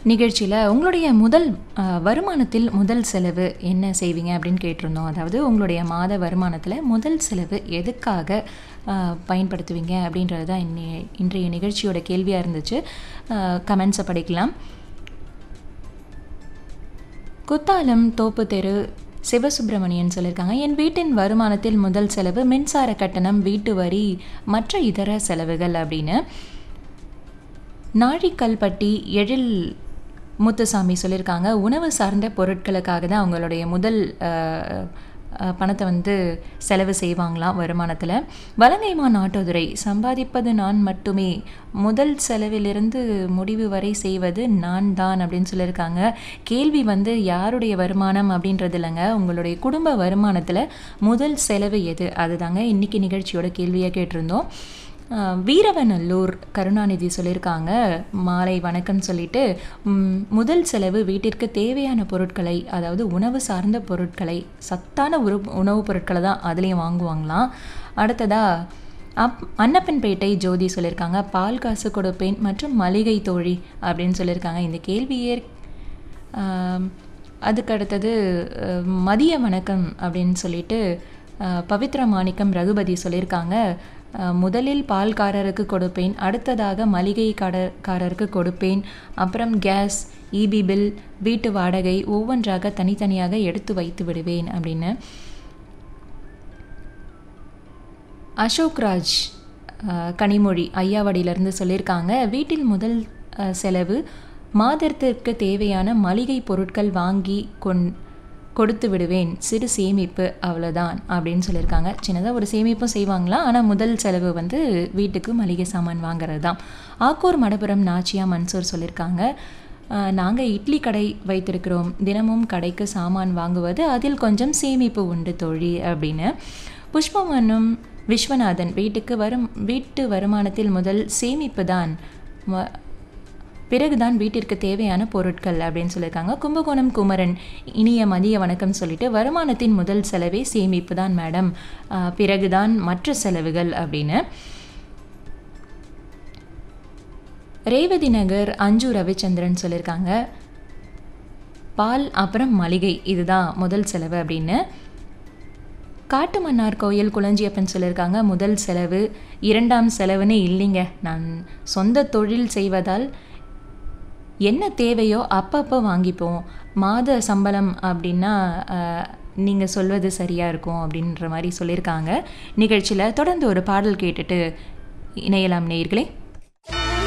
நிகழ்ச்சியில் உங்களுடைய முதல் அ, வருமானத்தில் முதல் செலவு என்ன செய்வீங்க அப்படின்னு கேட்டிருந்தோம் அதாவது உங்களுடைய மாத வருமானத்தில் முதல் செலவு எதுக்காக அ, பயன்படுத்துவீங்க அப்படின்றது தான் இன்னி இன்றைய நிகழ்ச்சியோட கேள்வியாக இருந்துச்சு கமெண்ட்ஸை படிக்கலாம் குத்தாலம் தோப்பு தெரு சிவசுப்பிரமணியன் சொல்லியிருக்காங்க என் வீட்டின் வருமானத்தில் முதல் செலவு மின்சார கட்டணம் வீட்டு வரி மற்ற இதர செலவுகள் அப்படின்னு நாழிக்கல்பட்டி எழில் முத்துசாமி சொல்லியிருக்காங்க உணவு சார்ந்த பொருட்களுக்காக தான் அவங்களுடைய முதல் அஹ், அஹ், பணத்தை வந்து செலவு செய்வாங்களாம் வருமானத்தில் வலங்கைமா நாட்டுதுரை சம்பாதிப்பது நான் மட்டுமே முதல் செலவிலிருந்து முடிவு வரை செய்வது நான் தான் அப்படின்னு சொல்லியிருக்காங்க கேள்வி வந்து யாருடைய வருமானம் அப்படின்றது இல்லைங்க உங்களுடைய குடும்ப வருமானத்தில் முதல் செலவு எது அதுதாங்க இன்றைக்கி நிகழ்ச்சியோட கேள்வியாக கேட்டிருந்தோம் ஆஹ் வீரவநல்லூர் கருணாநிதி சொல்லியிருக்காங்க மாலை வணக்கம் சொல்லிட்டு ம், முதல் செலவு வீட்டிற்கு தேவையான பொருட்களை அதாவது உணவு சார்ந்த பொருட்களை சத்தான உரு உணவுப் பொருட்களை தான் அதுலேயும் வாங்குவாங்களாம் அடுத்ததா அப் அன்னப்பன்பேட்டை ஜோதி சொல்லியிருக்காங்க பால் காசு கொடுப்பேன் மற்றும் மளிகை தோழி அப்படின்னு சொல்லியிருக்காங்க இந்த கேள்வியே ஆம், அதுக்கு அடுத்தது அஹ், மதிய வணக்கம் அப்படின்னு சொல்லிட்டு அஹ், பவித்ரா மாணிக்கம் ரகுபதி சொல்லியிருக்காங்க அஹ், முதலில் பால்காரருக்கு கொடுப்பேன் அடுத்ததாக மளிகை காரருக்கு கொடுப்பேன் அப்புறம் கேஸ் இபி பில் வீட்டு வாடகை ஒவ்வொன்றாக தனித்தனியாக எடுத்து வைத்து விடுவேன் அப்படின்னு அசோக் ராஜ் அஹ், கனிமொழி ஐயாவடியிலேருந்து சொல்லியிருக்காங்க வீட்டில் முதல் அஹ், செலவு மாதத்திற்கு தேவையான மளிகை பொருட்கள் வாங்கி கொண் கொடுத்து விடுவேன் சிறு சேமிப்பு அவ்வளோதான் அப்படின்னு சொல்லியிருக்காங்க சின்னதாக ஒரு சேமிப்பும் செய்வாங்களாம் ஆனால் முதல் செலவு வந்து வீட்டுக்கு மளிகை சாமான் வாங்குறது தான் ஆக்கூர் மடபுரம் நாச்சியா மன்சூர் சொல்லியிருக்காங்க நாங்கள் இட்லி கடை வைத்திருக்கிறோம் தினமும் கடைக்கு சாமான் வாங்குவது அதில் கொஞ்சம் சேமிப்பு உண்டு தோழி அப்படின்னு புஷ்பமன்னும் விஸ்வநாதன் வீட்டுக்கு வரும் வீட்டு வருமானத்தில் முதல் சேமிப்பு தான் வ- பிறகுதான் வீட்டிற்கு தேவையான பொருட்கள் அப்படின்னு சொல்லியிருக்காங்க கும்பகோணம் குமரன் இனிய மதிய வணக்கம் சொல்லிட்டு வருமானத்தின் முதல் செலவே சேமிப்பு தான் மேடம் ஆஹ், பிறகுதான் மற்ற செலவுகள் அப்படின்னு ரேவதி நகர் அஞ்சு ரவிச்சந்திரன் சொல்லியிருக்காங்க பால் அப்புறம் மளிகை இதுதான் முதல் செலவு அப்படின்னு காட்டுமன்னார் கோயில் குளஞ்சியப்பன் சொல்லியிருக்காங்க முதல் செலவு இரண்டாம் செலவுன்னு இல்லைங்க நான் சொந்த தொழில் செய்வதால் என்ன தேவையோ அப்பப்போ வாங்கிப்போம் மாத சம்பளம் அப்படின்னா நீங்கள் சொல்வது சரியாக இருக்கும் அப்படின்ற மாதிரி சொல்லியிருக்காங்க நிகழ்ச்சியில் தொடர்ந்து ஒரு பாடல் கேட்டுட்டு இணையலாம் நேயர்களே